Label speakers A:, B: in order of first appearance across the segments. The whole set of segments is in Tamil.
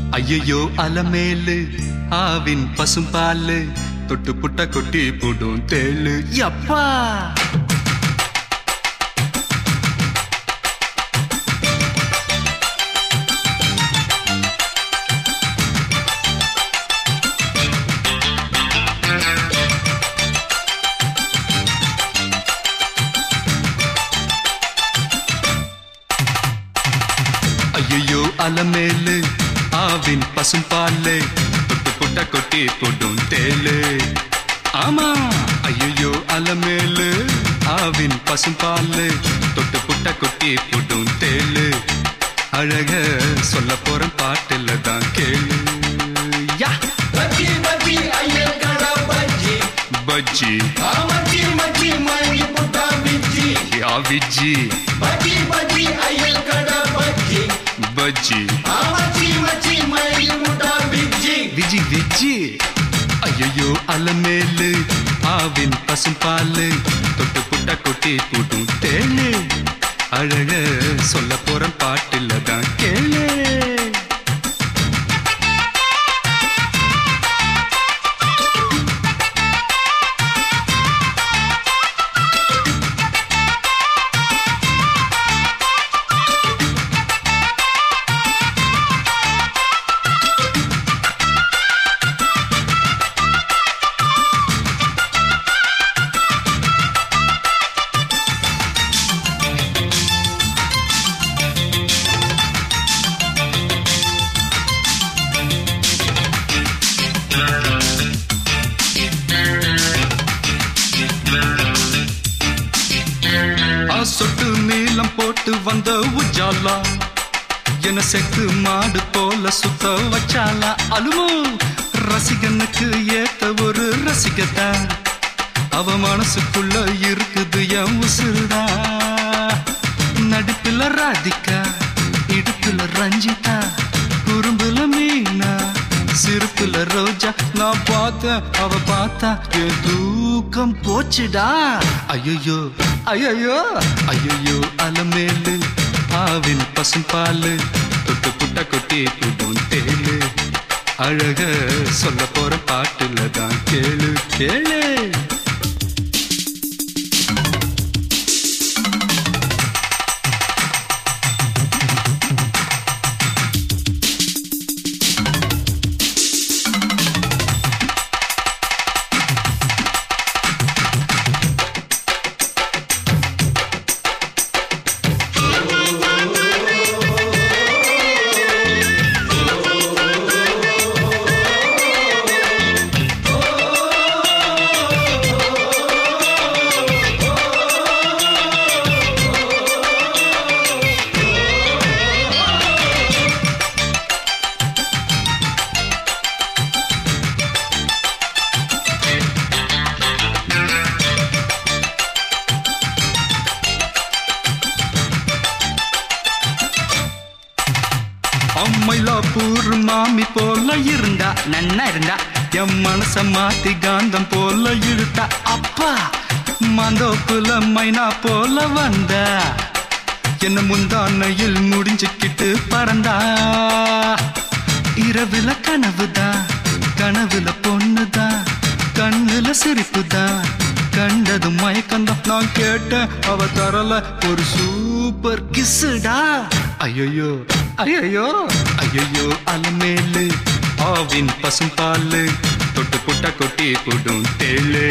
A: ஐயையோ அலமேலு ஆவின் பசும்பாலு தொட்டு புட்ட கொட்டி போடும் தேளு யப்பா ஐயையோ அலமேலு ஆவின் பசும்பாலு தொட்டு புட்ட கொட்டி போடும் தேளு ஆமா ஐயையோ அலமேலு ஆவின் பசும்பாலு தொட்டு புட்ட கொட்டி போடும் தேளு அழக சொல்ல போற பாட்டுல தான் கேளு யா
B: பஜ்ஜி பஜ்ஜி ஐயர் கடா பஜ்ஜி
A: பஜ்ஜி
B: ஆ மச்சி மச்சி மழி புட்டா பிச்சி
A: யா விஜி
B: பஜ்ஜி பஜ்ஜி ஐயர் கடா பஜ்ஜி
A: பஜ்ஜி
B: ஆ மச்சி மச்சி மழி புட்டா பிச்சி
A: விஜி விஜி ஐயோ அலமேலு ஆவின் பசும்பாலு தொட்டு புட்ட கொட்டி போடும் தேளு அழக சொல்ல போற பாட்டுல தான் கேளு ஆ சொட்டு நீளம் போட்டு வந்த உஜாலா என செக்கு மாடு போல சுத்த வச்சாலா அலுமோ ரசிகனுக்கு ஏத்த ஒரு ரசிகத்தான் அவ மனசுக்குள்ள இருக்குது என் உசுருதா நடிப்புல ராதிகா இடுப்புல ரஞ்சிதா குறும்புல மீனா சிரிப்புல ரோஜா நான் பார்த்தேன் அவ பார்த்தா என் தூக்கம் போச்சுடா ஐயோ ஐயோ ஐயோ அலமேலு ஆவின் பசும்பாலு தொட்டு புட்ட கொட்டி புடும் தேளு அழக சொல்ல போற பாட்டுல தான் கேளு கேளு அம்மைலாப்பூர் மாமி போல இருந்தா நன்னா இருந்தா என் மனச மாத்தி காந்தம் போல இழுத்தா அப்பா மாந்தோப்புல மைனா போல வந்தா என்ன முந்தானையில் முடிஞ்சுக்கிட்டு பறந்தா இரவுல கனவுதான் கனவுல பொண்ணுதான் கண்ணுல சிரிப்புதான் கண்டது மயக்கந்தான் நான் கேட்டேன் அவ தரல ஒரு சூப்பர் கிஸ்ஸுடா ஐயோ ஐயோ ஐயோ அலமேலு ஆவின் பசும்பாலு தொட்டு புட்ட கொட்டி போடும் தேளு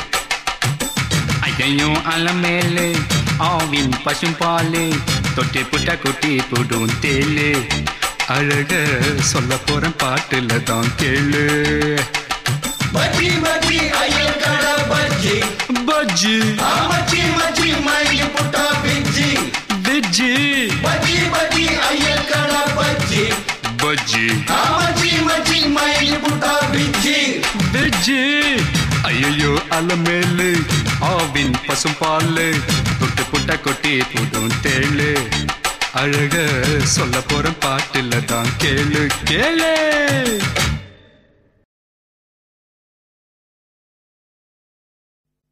A: ஐயோ அலமேலு ஆவின் பசும்பாலு தொட்டி புட்ட கொட்டி போடும் தேளு அழக சொல்ல போற பாட்டுல தான் கேளு
B: பஜ்ஜி பஜ்ஜி ஐயர் கடா பஜ்ஜி
A: பஜ்ஜி
B: ஆ மச்சி மச்சி மழி புட்டா பிச்சி
A: வெஜ்ஜி
B: பஜ்ஜி பஜ்ஜி ஐயர் கடா பஜ்ஜி
A: பஜ்ஜி
B: ஆ மச்சி மச்சி மழி புட்டா பிச்சி
A: வெஜ்ஜி ஐயோ அலமேலு ஆவின் பசும்பாலு தொட்டு புட்ட கொட்டி போடும் தேளு அழக சொல்ல போற பாட்டுல தான் கேளு கேளு